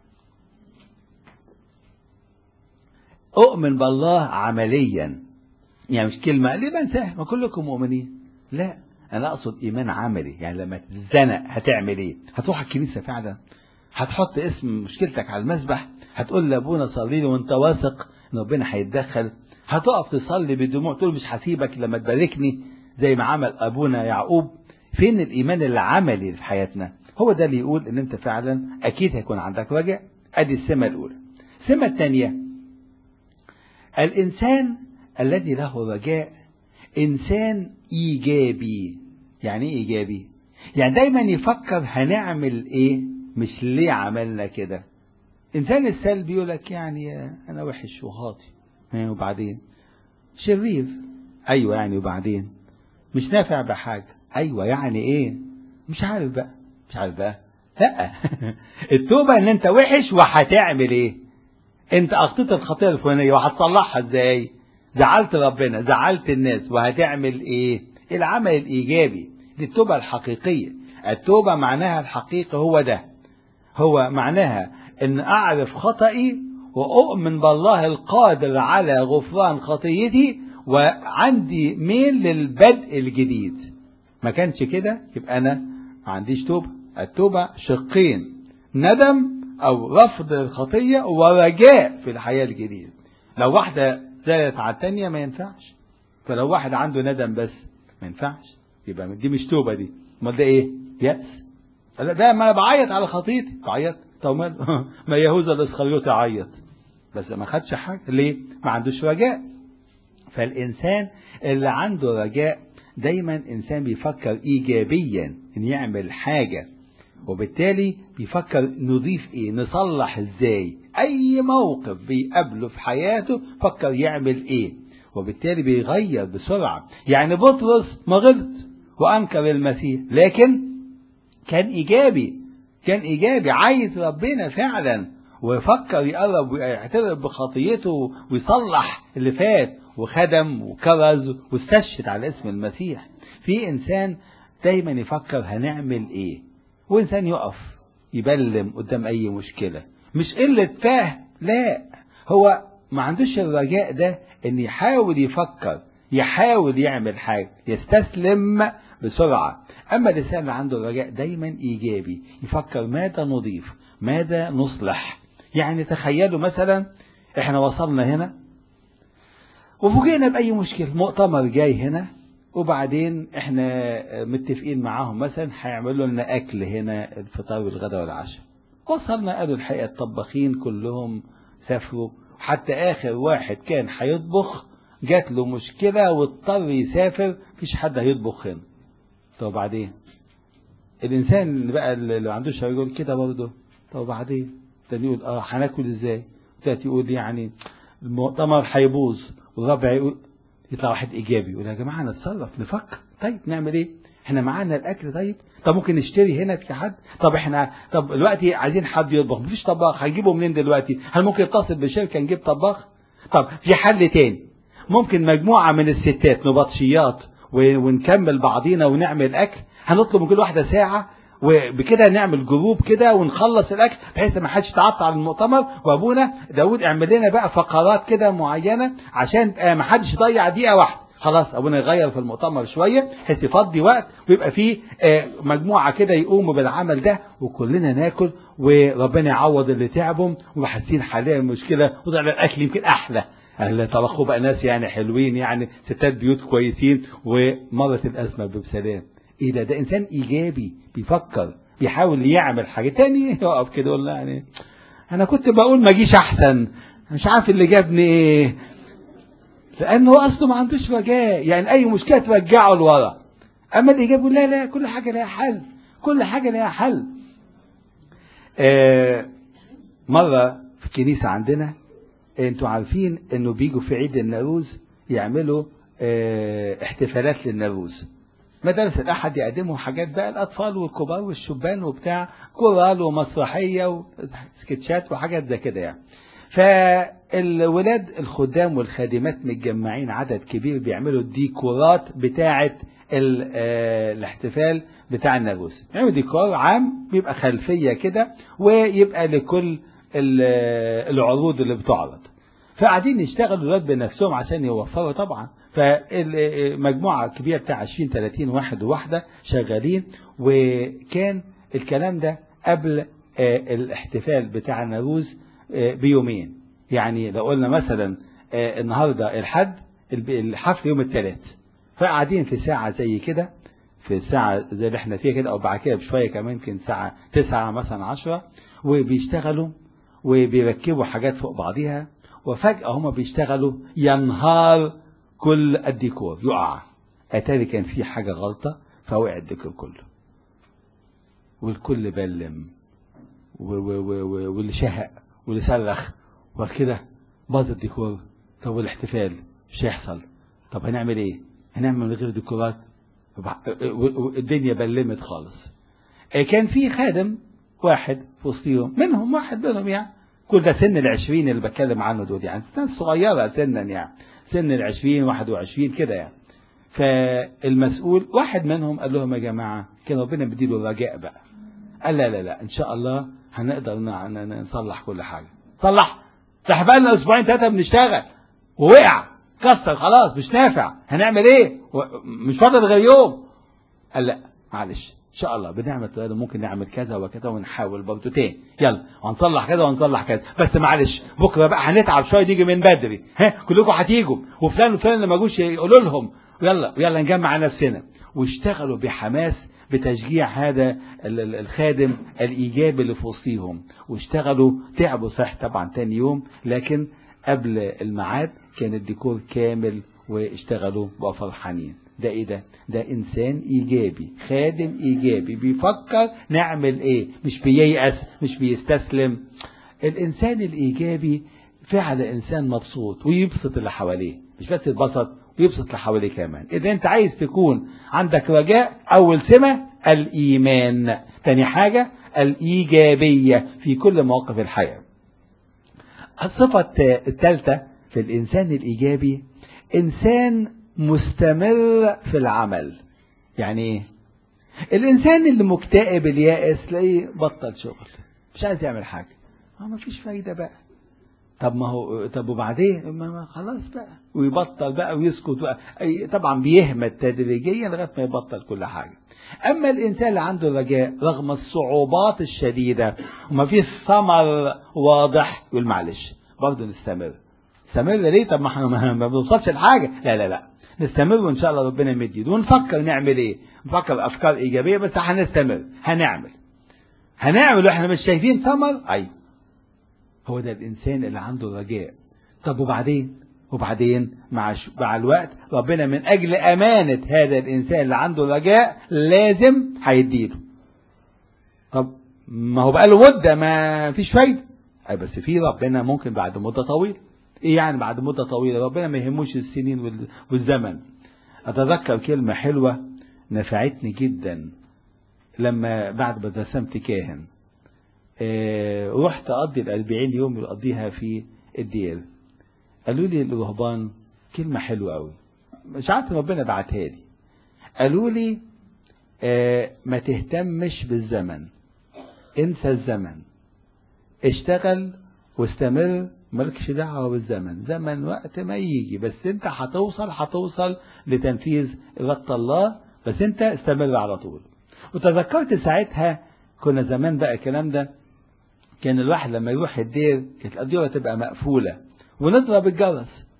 اؤمن بالله عمليا يعني مش كلمه ليه بنساها ما كلكم مؤمنين لا انا اقصد ايمان عملي يعني لما تتزنق هتعمل ايه هتروح الكنيسه فعلا هتحط اسم مشكلتك على المسبح هتقول لابونا صلي لي وانت واثق ان ربنا هيتدخل هتقف تصلي بدموع تقول مش هسيبك لما تباركني زي ما عمل ابونا يعقوب فين الايمان العملي في حياتنا هو ده اللي يقول ان انت فعلا اكيد هيكون عندك رجاء ادي السمه الاولى السمه الثانيه الانسان الذي له رجاء انسان ايجابي يعني ايه ايجابي يعني دايما يفكر هنعمل ايه مش ليه عملنا كده انسان السلبي يقول لك يعني انا وحش وخاطي وبعدين شرير ايوه يعني وبعدين مش نافع بحاجه ايوه يعني ايه مش عارف بقى مش عارف بقى لا التوبه ان انت وحش وهتعمل ايه انت اخطيت الخطيه الفلانيه وهتصلحها ازاي زعلت ربنا زعلت الناس وهتعمل ايه العمل الايجابي دي التوبه الحقيقيه التوبه معناها الحقيقي هو ده هو معناها ان اعرف خطئي واؤمن بالله القادر على غفران خطيتي وعندي ميل للبدء الجديد ما كانش كده يبقى انا ما عنديش توبه التوبه شقين ندم او رفض الخطيه ورجاء في الحياه الجديده لو واحده زادت على الثانيه ما ينفعش فلو واحد عنده ندم بس ما ينفعش يبقى دي مش توبه دي امال ده ايه يأس لا ده ما انا بعيط على خطيتي بعيط طب ما ما يهوذا الاسخريوطي عيط بس ما خدش حاجه ليه ما عندوش رجاء فالإنسان اللي عنده رجاء دايما إنسان بيفكر إيجابيا إن يعمل حاجة وبالتالي بيفكر نضيف إيه نصلح إزاي أي موقف بيقابله في حياته فكر يعمل إيه وبالتالي بيغير بسرعة يعني بطرس ما غلط وأنكر المسيح لكن كان إيجابي كان إيجابي عايز ربنا فعلا ويفكر يقرب ويعترف بخطيته ويصلح اللي فات وخدم وكرز واستشهد على اسم المسيح في انسان دايما يفكر هنعمل ايه وانسان يقف يبلم قدام اي مشكلة مش قلة فهم لا هو ما عندوش الرجاء ده ان يحاول يفكر يحاول يعمل حاجة يستسلم بسرعة اما الانسان اللي عنده الرجاء دايما ايجابي يفكر ماذا نضيف ماذا نصلح يعني تخيلوا مثلا احنا وصلنا هنا وفوجئنا بأي مشكلة مؤتمر جاي هنا وبعدين احنا متفقين معاهم مثلا هيعملوا لنا اكل هنا الفطار والغداء والعشاء وصلنا قالوا الحقيقة الطباخين كلهم سافروا حتى اخر واحد كان هيطبخ جات له مشكلة واضطر يسافر مفيش حد هيطبخ هنا طب وبعدين الانسان اللي بقى اللي ما عندوش يقول كده برضه طب وبعدين تاني يقول اه هناكل ازاي تالت يقول يعني المؤتمر هيبوظ والرابع يقول يطلع واحد ايجابي يقول يا جماعه نتصرف نفكر طيب نعمل ايه احنا معانا الاكل طيب طب ممكن نشتري هنا في حد طب احنا طب دلوقتي عايزين حد يطبخ مفيش طباخ هنجيبه منين دلوقتي هل ممكن نتصل بشركه نجيب طباخ طب في حل تاني ممكن مجموعه من الستات نبطشيات ونكمل بعضينا ونعمل اكل هنطلب من كل واحده ساعه وبكده نعمل جروب كده ونخلص الاكل بحيث ما حدش يتعطل على المؤتمر وابونا داود اعمل لنا بقى فقرات كده معينه عشان ما حدش يضيع دقيقه واحده خلاص ابونا يغير في المؤتمر شويه بحيث يفضي وقت ويبقى فيه مجموعه كده يقوموا بالعمل ده وكلنا ناكل وربنا يعوض اللي تعبهم وحاسين حاليا المشكله وطلع الاكل يمكن احلى اللي طبخوا بقى ناس يعني حلوين يعني ستات بيوت كويسين ومرت الأزمة بسلام ايه ده ده انسان ايجابي بيفكر بيحاول يعمل حاجة تاني يقف كده يقول يعني انا كنت بقول ما جيش احسن مش عارف اللي جابني ايه لانه اصله ما عندوش رجاء يعني اي مشكله ترجعه لورا اما الاجابه لا لا كل حاجه لها حل كل حاجه لها حل آه مره في الكنيسه عندنا انتوا عارفين انه بيجوا في عيد النوروز يعملوا اه احتفالات للنوروز مدارس الأحد يقدموا حاجات بقى الأطفال والكبار والشبان وبتاع كورال ومسرحية وسكتشات وحاجات زي كده يعني فالولاد الخدام والخادمات متجمعين عدد كبير بيعملوا الديكورات بتاعة الاحتفال بتاع الناروس يعملوا ديكور عام بيبقى خلفية كده ويبقى لكل العروض اللي بتعرض فقاعدين يشتغلوا الولاد بنفسهم عشان يوفروا طبعا فالمجموعة كبيرة بتاع 20 30 واحد وواحدة شغالين وكان الكلام ده قبل الاحتفال بتاع النوروز بيومين يعني لو قلنا مثلا النهارده الحد الحفل يوم الثلاث فقاعدين في ساعة زي كده في الساعة زي اللي احنا فيها كده او بعد كده بشوية كمان يمكن ساعة تسعة مثلا عشرة وبيشتغلوا وبيركبوا حاجات فوق بعضيها وفجأة هما بيشتغلوا ينهار كل الديكور يقع اتاري كان في حاجة غلطة فوقع الديكور كله والكل بلم واللي شهق واللي صرخ وكده باظ الديكور طب والاحتفال مش هيحصل طب هنعمل ايه هنعمل من غير ديكورات الدنيا بلمت خالص كان في خادم واحد في وسطيهم منهم واحد منهم يعني كل ده سن العشرين اللي بتكلم عنه دول يعني ناس صغيرة سنا يعني سن العشرين واحد وعشرين كده يعني فالمسؤول واحد منهم قال لهم يا جماعة كان ربنا بيديله رجاء بقى قال لا لا لا ان شاء الله هنقدر نصلح كل حاجة صلح ده بقى لنا اسبوعين ثلاثة بنشتغل ووقع كسر خلاص مش نافع هنعمل ايه مش فاضل غير يوم قال لا معلش ان شاء الله بنعمة الله ممكن نعمل كذا وكذا ونحاول برضه تاني يلا وهنصلح كذا وهنصلح كذا بس معلش بكره بقى هنتعب شويه نيجي من بدري ها كلكم هتيجوا وفلان وفلان اللي ما جوش يقولوا لهم يلا يلا نجمع نفسنا واشتغلوا بحماس بتشجيع هذا الخادم الايجابي اللي في وسطيهم واشتغلوا تعبوا صح طبعا تاني يوم لكن قبل الميعاد كان الديكور كامل واشتغلوا بقى فرحانين ده ايه ده ده انسان ايجابي خادم ايجابي بيفكر نعمل ايه مش بييأس مش بيستسلم الانسان الايجابي فعلا انسان مبسوط ويبسط اللي حواليه مش بس يتبسط ويبسط اللي حواليه كمان اذا انت عايز تكون عندك رجاء اول سمة الايمان تاني حاجة الايجابية في كل مواقف الحياة الصفة الثالثة في الانسان الايجابي انسان مستمر في العمل يعني ايه الانسان اللي مكتئب اليائس تلاقيه بطل شغل مش عايز يعمل حاجه ما فيش فايده بقى طب ما هو طب وبعدين ما خلاص بقى ويبطل بقى ويسكت بقى طبعا بيهمل تدريجيا لغايه ما يبطل كل حاجه اما الانسان اللي عنده رجاء رغم الصعوبات الشديده وما فيش ثمر واضح يقول معلش برضه نستمر نستمر ليه طب ما احنا ما بنوصلش لحاجه لا لا لا نستمر وان شاء الله ربنا يمد ونفكر نعمل ايه نفكر افكار ايجابيه بس هنستمر هنعمل هنعمل واحنا مش شايفين ثمر ايوه هو ده الانسان اللي عنده رجاء طب وبعدين وبعدين مع ش... مع الوقت ربنا من اجل امانه هذا الانسان اللي عنده رجاء لازم هيديله طب ما هو بقاله مده ما فيش فايده اي بس في ربنا ممكن بعد مده طويله ايه يعني بعد مدة طويلة ربنا ما يهموش السنين والزمن اتذكر كلمة حلوة نفعتني جدا لما بعد ما رسمت كاهن اه رحت اقضي الاربعين يوم اللي اقضيها في الدير قالوا لي الرهبان كلمة حلوة قوي مش عارف ربنا بعتها لي قالوا لي اه ما تهتمش بالزمن انسى الزمن اشتغل واستمر مالكش دعوة بالزمن زمن وقت ما يجي بس انت هتوصل هتوصل لتنفيذ إرادة الله بس انت استمر على طول وتذكرت ساعتها كنا زمان بقى الكلام ده كان الواحد لما يروح الدير كانت الأديرة تبقى مقفولة ونضرب الجرس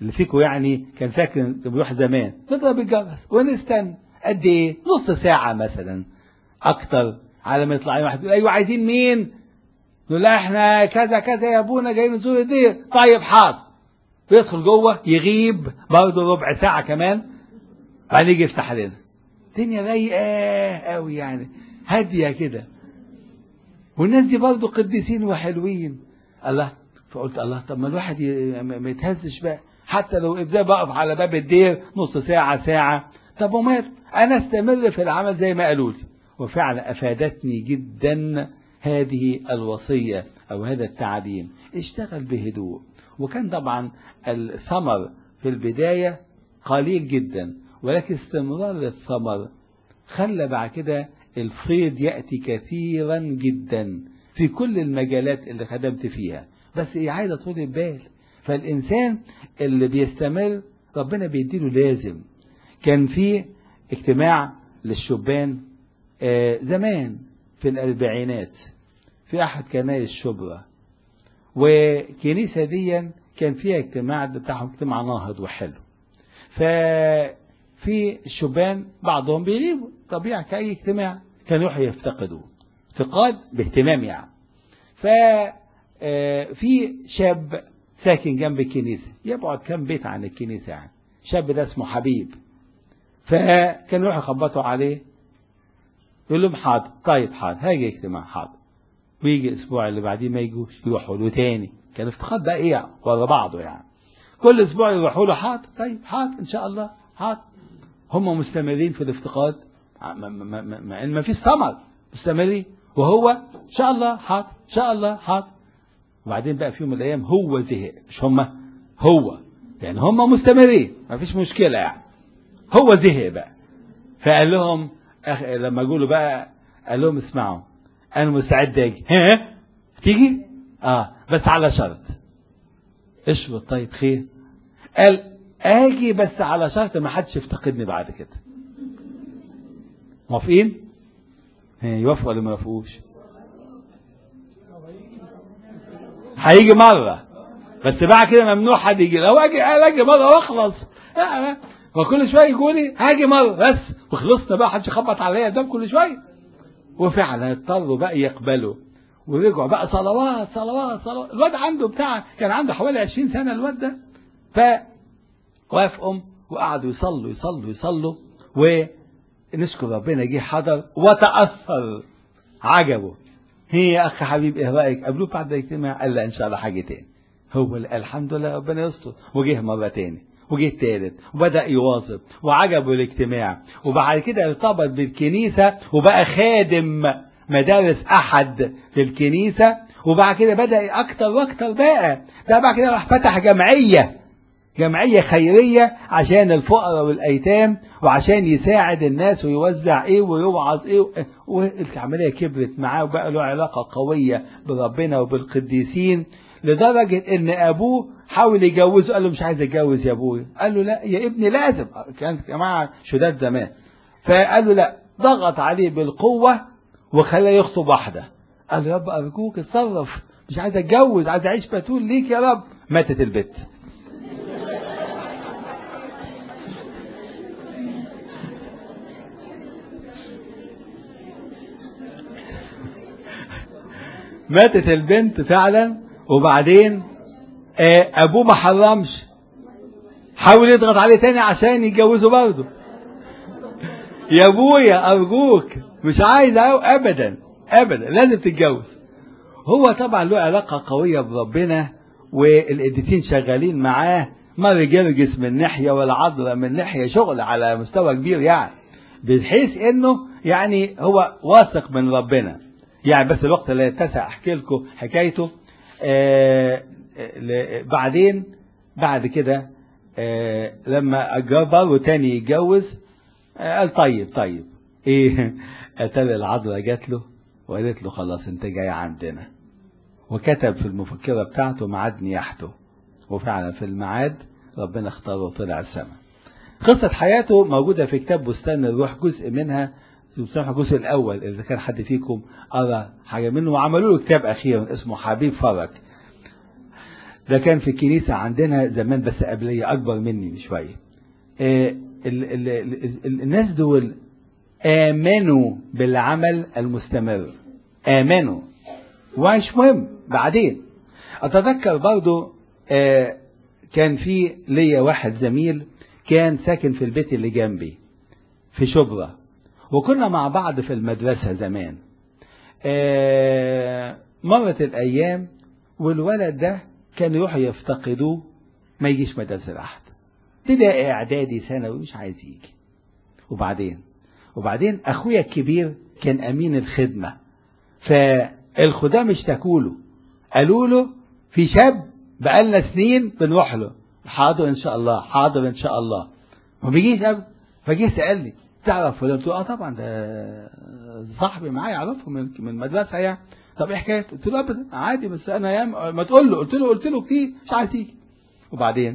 اللي فيكم يعني كان ساكن بيروح زمان نضرب الجرس ونستنى قد ايه نص ساعة مثلا اكتر على ما يطلع واحد يقول ايوه عايزين مين نقول لا احنا كذا كذا يا ابونا جايين نزور الدير طيب حاضر يدخل جوه يغيب برضه ربع ساعة كمان بعدين يجي يفتح لنا الدنيا رايقة قوي يعني هادية كده والناس دي برضه قديسين وحلوين الله فقلت الله طب ما الواحد ما يتهزش بقى حتى لو ازاي بقف على باب الدير نص ساعة ساعة طب ومال انا استمر في العمل زي ما قالوا لي وفعلا افادتني جدا هذه الوصية او هذا التعليم اشتغل بهدوء وكان طبعا الثمر في البداية قليل جدا ولكن استمرار الثمر خلى بعد كده الفيض يأتي كثيرا جدا في كل المجالات اللي خدمت فيها بس هي عايزة طول البال فالإنسان اللي بيستمر ربنا بيديله لازم كان في اجتماع للشبان آه زمان في الأربعينات في أحد كنائس شبرا وكنيسة دي كان فيها اجتماع بتاعهم اجتماع ناهض وحلو ففي الشبان بعضهم بيغيبوا طبيعي كأي اجتماع كانوا يروحوا يفتقدوا افتقاد باهتمام يعني ف في شاب ساكن جنب الكنيسة يبعد كم بيت عن الكنيسة يعني شاب ده اسمه حبيب فكانوا يروحوا يخبطوا عليه يقول لهم حاضر طيب حاضر هاجي اجتماع حاضر ويجي الاسبوع اللي بعديه ما يجوش يروحوا له تاني كان افتقاد بقى ايه ورا بعضه يعني كل اسبوع يروحوا له حاضر طيب حاضر ان شاء الله حاضر هم مستمرين في الافتقاد مع ان ما فيش ثمر مستمرين وهو ان شاء الله حاضر ان شاء الله حاضر وبعدين بقى في يوم من الايام هو زهق مش هم هو يعني هم مستمرين ما فيش مشكله يعني هو زهق بقى فقال لهم أخ... لما يقولوا بقى قال لهم اسمعوا انا مستعد اجي ها تيجي اه بس على شرط اشرط طيب خير قال اجي بس على شرط ما حدش يفتقدني بعد كده موافقين يوافقوا ولا ما يوافقوش هيجي مرة بس بعد كده ممنوع حد يجي لو اجي اجي مرة واخلص وكل شوية يقولي هاجي مرة بس وخلصنا بقى حدش يخبط عليا قدام كل شوية وفعلا اضطروا بقى يقبلوا ورجعوا بقى صلوات صلوات صلوات الواد عنده بتاع كان عنده حوالي 20 سنة الواد ده ف وافقوا وقعدوا يصلوا يصلوا يصلوا ونشكر ربنا جه حضر وتأثر عجبه هي يا اخ حبيب ايه رايك قابلوه بعد الاجتماع قال لا ان شاء الله حاجه تاني هو اللي الحمد لله ربنا يستر وجه مره تاني وجه التالت وبدا يواظب وعجبه الاجتماع وبعد كده ارتبط بالكنيسه وبقى خادم مدارس احد في الكنيسه وبعد كده بدا اكتر واكتر بقى ده بعد كده راح فتح جمعيه جمعيه خيريه عشان الفقراء والايتام وعشان يساعد الناس ويوزع ايه ويوعظ ايه والعمليه كبرت معاه وبقى له علاقه قويه بربنا وبالقديسين لدرجه ان ابوه حاول يجوزه قال له مش عايز اتجوز يا ابويا قال له لا يا ابني لازم كان جماعه شداد زمان فقال له لا ضغط عليه بالقوه وخلاه يخطب واحده قال له يا رب ارجوك اتصرف مش عايز اتجوز عايز اعيش بتول ليك يا رب ماتت البت ماتت البنت فعلا وبعدين ابوه ما حرمش حاول يضغط عليه تاني عشان يتجوزه برضه يا ابويا ارجوك مش عايز ابدا ابدا لازم تتجوز هو طبعا له علاقه قويه بربنا والقديسين شغالين معاه مر جرجس من ناحيه والعذراء من ناحيه شغل على مستوى كبير يعني بحيث انه يعني هو واثق من ربنا يعني بس الوقت لا يتسع احكي لكم حكايته آه بعدين بعد كده آه لما جبر وتاني يتجوز آه قال طيب طيب ايه اتاري العذراء جات له وقالت له خلاص انت جاي عندنا وكتب في المفكرة بتاعته ميعاد نياحته وفعلا في الميعاد ربنا اختاره وطلع السماء قصة حياته موجودة في كتاب بستان الروح جزء منها بصراحة الجزء الأول إذا كان حد فيكم قرأ حاجة منه وعملوا له كتاب أخيرا اسمه حبيب فرج ده كان في الكنيسة عندنا زمان بس قبلية أكبر مني شوية آه ال ال ال الناس دول آمنوا بالعمل المستمر آمنوا ومش مهم بعدين أتذكر برضو آه كان في ليا واحد زميل كان ساكن في البيت اللي جنبي في شبرا وكنا مع بعض في المدرسة زمان آه مرت الأيام والولد ده كان يروح يفتقدوه ما يجيش مدرسة لحد ابتدائي إعدادي ثانوي مش عايز يجي وبعدين وبعدين أخويا الكبير كان أمين الخدمة فالخدام اشتكوا له قالوا له في شاب بقالنا سنين بنروح له حاضر ان شاء الله حاضر ان شاء الله ما بيجيش ابدا فجه سالني تعرف فلان قلت له اه طبعا ده صاحبي معايا اعرفه من من المدرسه يعني طب ايه حكايته؟ قلت له ابدا عادي بس انا يام ما تقول له قلت له قلت له كتير مش عايز يجي وبعدين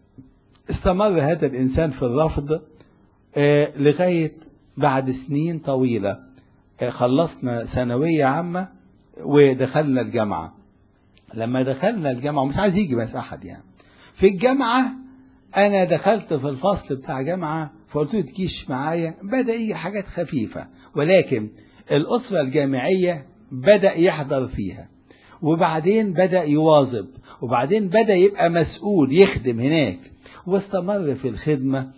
استمر هذا الانسان في الرفض آه لغايه بعد سنين طويله آه خلصنا ثانويه عامه ودخلنا الجامعه لما دخلنا الجامعة ومش عايز يجي بس أحد يعني في الجامعة أنا دخلت في الفصل بتاع جامعة فقلت له تجيش معايا بدأ يجي حاجات خفيفة ولكن الأسرة الجامعية بدأ يحضر فيها وبعدين بدأ يواظب وبعدين بدأ يبقى مسؤول يخدم هناك واستمر في الخدمة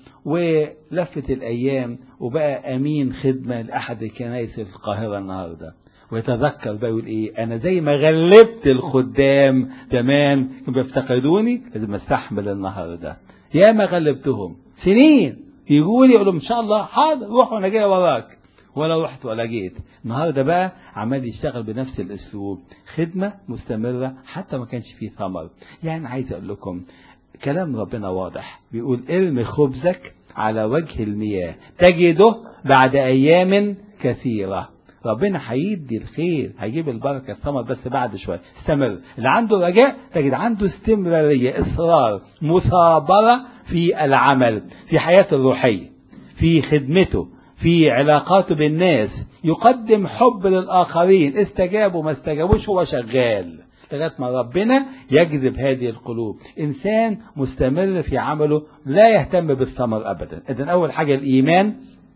ولفت الأيام وبقى أمين خدمة لأحد الكنائس في القاهرة النهاردة ويتذكر بقى يقول ايه انا زي ما غلبت الخدام زمان كانوا بيفتقدوني لازم استحمل النهارده يا ما غلبتهم سنين يقول لي يقول لهم ان شاء الله حاضر روح وانا جاي وراك ولا رحت ولا جيت النهارده بقى عمال يشتغل بنفس الاسلوب خدمه مستمره حتى ما كانش فيه ثمر يعني عايز اقول لكم كلام ربنا واضح بيقول ارمي خبزك على وجه المياه تجده بعد ايام كثيره ربنا هيدي الخير هيجيب البركة الثمر بس بعد شوية استمر اللي عنده رجاء تجد عنده استمرارية إصرار مثابرة في العمل في حياته الروحية في خدمته في علاقاته بالناس يقدم حب للآخرين استجابوا ما استجابوش هو شغال لغاية ما ربنا يجذب هذه القلوب إنسان مستمر في عمله لا يهتم بالثمر أبدا إذن أول حاجة الإيمان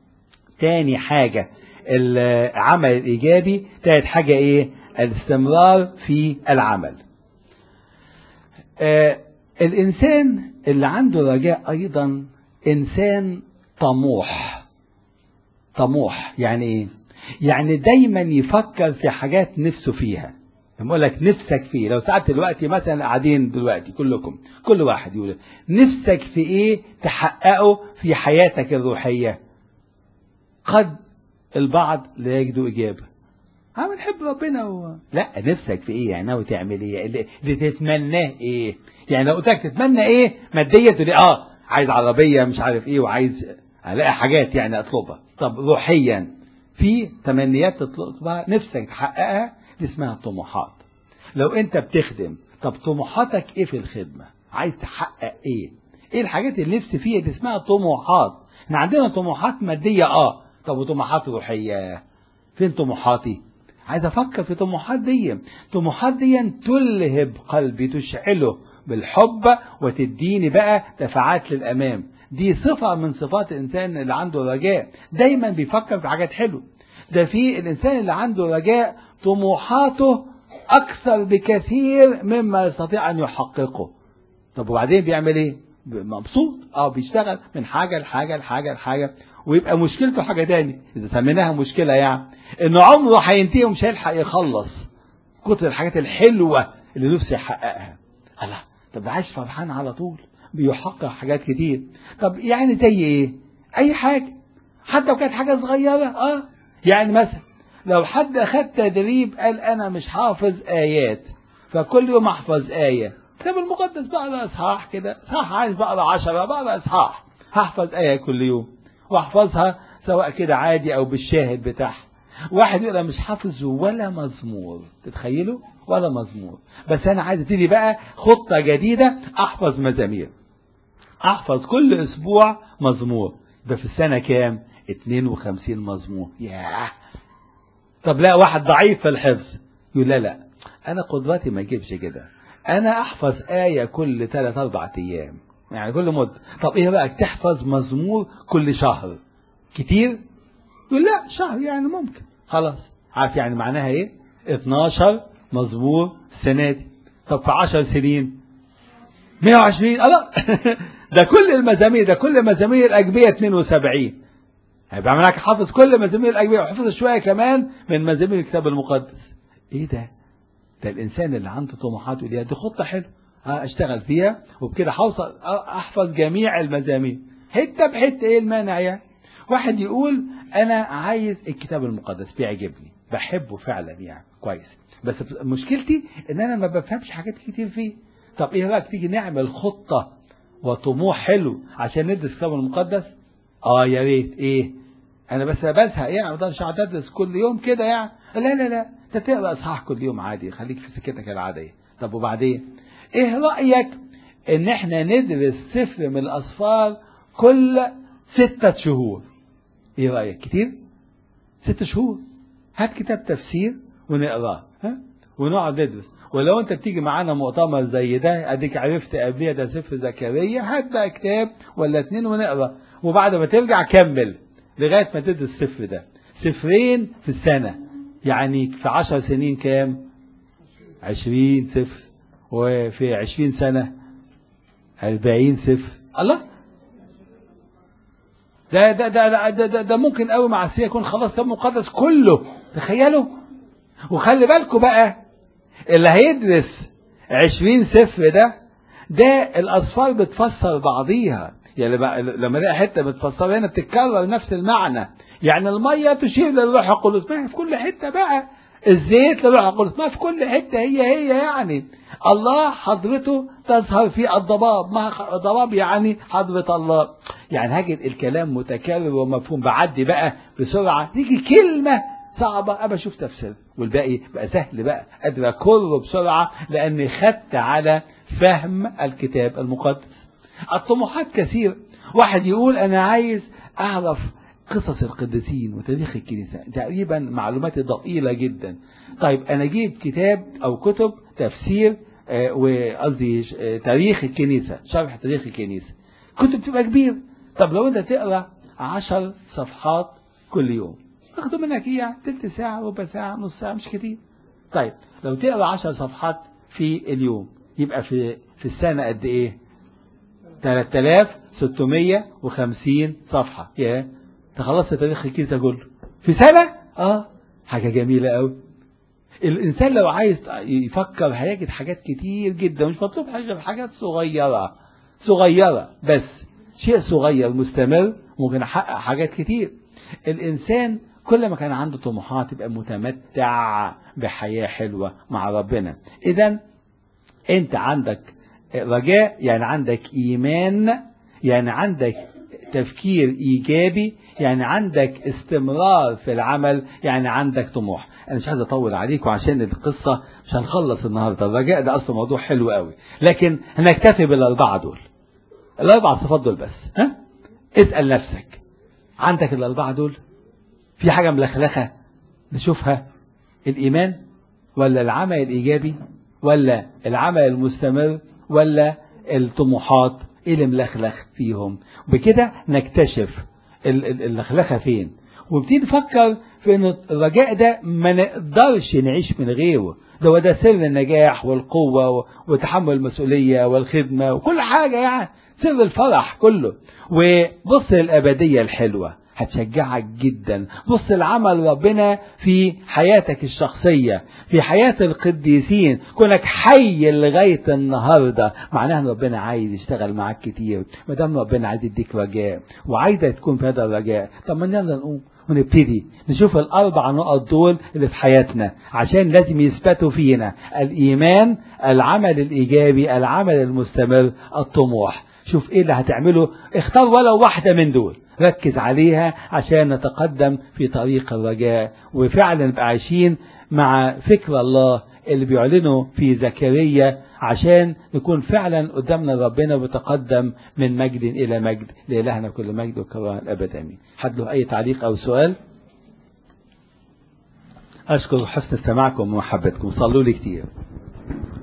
تاني حاجة العمل الإيجابي تالت حاجة إيه الاستمرار في العمل آه الإنسان اللي عنده رجاء أيضا إنسان طموح طموح يعني إيه يعني دايما يفكر في حاجات نفسه فيها يقول لك نفسك فيه لو ساعات دلوقتي مثلا قاعدين دلوقتي كلكم كل واحد يقول نفسك في ايه تحققه في حياتك الروحيه قد البعض لا يجدوا إجابة ها بنحب ربنا و... لا نفسك في ايه يعني ناوي تعمل ايه اللي, اللي تتمناه ايه يعني لو قلت لك تتمنى ايه مادية تقول اه عايز عربية مش عارف ايه وعايز الاقي حاجات يعني اطلبها طب روحيا في تمنيات تطلبها نفسك تحققها دي اسمها طموحات لو انت بتخدم طب طموحاتك ايه في الخدمة عايز تحقق ايه ايه الحاجات اللي نفسي فيها دي اسمها طموحات احنا عندنا طموحات مادية اه طب وطموحات روحية فين طموحاتي عايز افكر في طموحات دي طموحات دي تلهب قلبي تشعله بالحب وتديني بقى دفعات للامام دي صفة من صفات الانسان اللي عنده رجاء دايما بيفكر في حاجات حلوه ده في الانسان اللي عنده رجاء طموحاته اكثر بكثير مما يستطيع ان يحققه طب وبعدين بيعمل ايه مبسوط اه بيشتغل من حاجة لحاجة لحاجة لحاجة ويبقى مشكلته حاجة تاني إذا سميناها مشكلة يعني إن عمره هينتهي ومش هيلحق يخلص كتر الحاجات الحلوة اللي نفسه يحققها الله طب عايش فرحان على طول بيحقق حاجات كتير طب يعني زي إيه؟ أي حاجة حتى لو كانت حاجة صغيرة أه يعني مثلا لو حد أخد تدريب قال أنا مش حافظ آيات فكل يوم أحفظ آية الكتاب المقدس بقرا إصحاح كده صح عايز بقرا عشرة بقرا إصحاح هحفظ آية كل يوم واحفظها سواء كده عادي او بالشاهد بتاعها واحد يقرا مش حافظ ولا مزمور تتخيلوا ولا مزمور بس انا عايز ابتدي بقى خطه جديده احفظ مزامير احفظ كل اسبوع مزمور ده في السنه كام 52 مزمور ياه طب لا واحد ضعيف في الحفظ يقول لا لا انا قدراتي ما تجيبش كده انا احفظ آية كل ثلاث اربع ايام يعني كل مدة طب ايه بقى تحفظ مزمور كل شهر كتير يقول لا شهر يعني ممكن خلاص عارف يعني معناها ايه 12 مزمور السنة دي طب في 10 سنين 120 الله ده كل المزامير ده كل مزامير الأجبية 72 هيبقى معاك حافظ كل مزامير الأجبية وحافظ شوية كمان من مزامير الكتاب المقدس ايه ده ده الإنسان اللي عنده طموحات يقول دي خطة حلوة اشتغل فيها وبكده هوصل احفظ جميع المزامير حته بحته ايه المانع يعني واحد يقول انا عايز الكتاب المقدس بيعجبني بحبه فعلا يعني كويس بس مشكلتي ان انا ما بفهمش حاجات كتير فيه طب ايه رايك تيجي نعمل خطه وطموح حلو عشان ندرس الكتاب المقدس اه يا ريت ايه انا بس بزهق يعني ما اقدرش اقعد ادرس كل يوم كده يعني لا لا لا انت تقرا اصحاح كل يوم عادي خليك في سكتك العاديه طب وبعدين ايه رأيك ان احنا ندرس سفر من الاسفار كل ستة شهور ايه رأيك كتير ست شهور هات كتاب تفسير ونقراه ها ونقعد ندرس ولو انت بتيجي معانا مؤتمر زي ده اديك عرفت قبليه ده سفر زكريا هات بقى كتاب ولا اتنين ونقرا وبعد ما ترجع كمل لغايه ما تدرس السفر ده سفرين في السنه يعني في عشر سنين كام عشرين سفر وفي عشرين سنة أربعين صفر الله ده ده ده ده, ده, ده ممكن قوي مع السنة يكون خلاص ده مقدس كله تخيلوا وخلي بالكم بقى اللي هيدرس عشرين صفر ده ده الأصفار بتفسر بعضيها يعني لما الاقي حته بتفسر هنا بتتكرر نفس المعنى يعني الميه تشير للروح القدس ما في كل حته بقى الزيت للروح القدس ما في كل حته هي هي يعني الله حضرته تظهر في الضباب ما الضباب يعني حضرة الله يعني هجد الكلام متكرر ومفهوم بعدي بقى بسرعة تيجي كلمة صعبة أبى أشوف تفسير والباقي بقى سهل بقى قادر أكره بسرعة لأني خدت على فهم الكتاب المقدس الطموحات كثير واحد يقول أنا عايز أعرف قصص القديسين وتاريخ الكنيسة تقريبا معلوماتي ضئيلة جدا طيب أنا أجيب كتاب أو كتب تفسير وقصدي تاريخ الكنيسة شرح تاريخ الكنيسة كتب بتبقى كبير طب لو انت تقرا عشر صفحات كل يوم تاخدوا منك ايه تلت ساعة ربع ساعة نص ساعة مش كتير طيب لو تقرا عشر صفحات في اليوم يبقى في في السنة قد ايه 3650 صفحة يا تخلصت تاريخ الكنيسة كله في سنة اه حاجة جميلة قوي الإنسان لو عايز يفكر هيجد حاجات كتير جدا مش مطلوب حاجة حاجات صغيرة صغيرة بس شيء صغير مستمر ممكن يحقق حاجات كتير الإنسان كل ما كان عنده طموحات يبقى متمتع بحياة حلوة مع ربنا إذا أنت عندك رجاء يعني عندك إيمان يعني عندك تفكير إيجابي يعني عندك استمرار في العمل يعني عندك طموح انا مش عايز اطول عليكم عشان القصة مش هنخلص النهاردة الرجاء ده اصلا موضوع حلو قوي لكن هنكتفي بالاربعة دول الاربع صفات دول بس ها اسأل نفسك عندك الاربعة دول في حاجة ملخلخة نشوفها الايمان ولا العمل الايجابي ولا العمل المستمر ولا الطموحات ايه اللي ملخلخ فيهم بكده نكتشف اللخلخة فين ونبتدي نفكر في ان الرجاء ده ما نقدرش نعيش من غيره ده هو ده سر النجاح والقوة وتحمل المسؤولية والخدمة وكل حاجة يعني سر الفرح كله وبص للأبدية الحلوة هتشجعك جدا بص لعمل ربنا في حياتك الشخصية في حياة القديسين كونك حي لغاية النهاردة معناها ان ربنا عايز يشتغل معاك كتير ما دام ربنا عايز يديك رجاء وعايزك تكون في هذا الرجاء طب ما يلا نقوم ونبتدي نشوف الأربع نقط دول اللي في حياتنا عشان لازم يثبتوا فينا الإيمان العمل الإيجابي العمل المستمر الطموح شوف إيه اللي هتعمله اختار ولو واحدة من دول ركز عليها عشان نتقدم في طريق الرجاء وفعلا نبقى عايشين مع فكر الله اللي بيعلنه في زكريا عشان نكون فعلا قدامنا ربنا بتقدم من مجد إلى مجد لإلهنا كل مجد وكرامة الأبد آمين حد له أي تعليق أو سؤال أشكر حسن استماعكم ومحبتكم صلوا لي كتير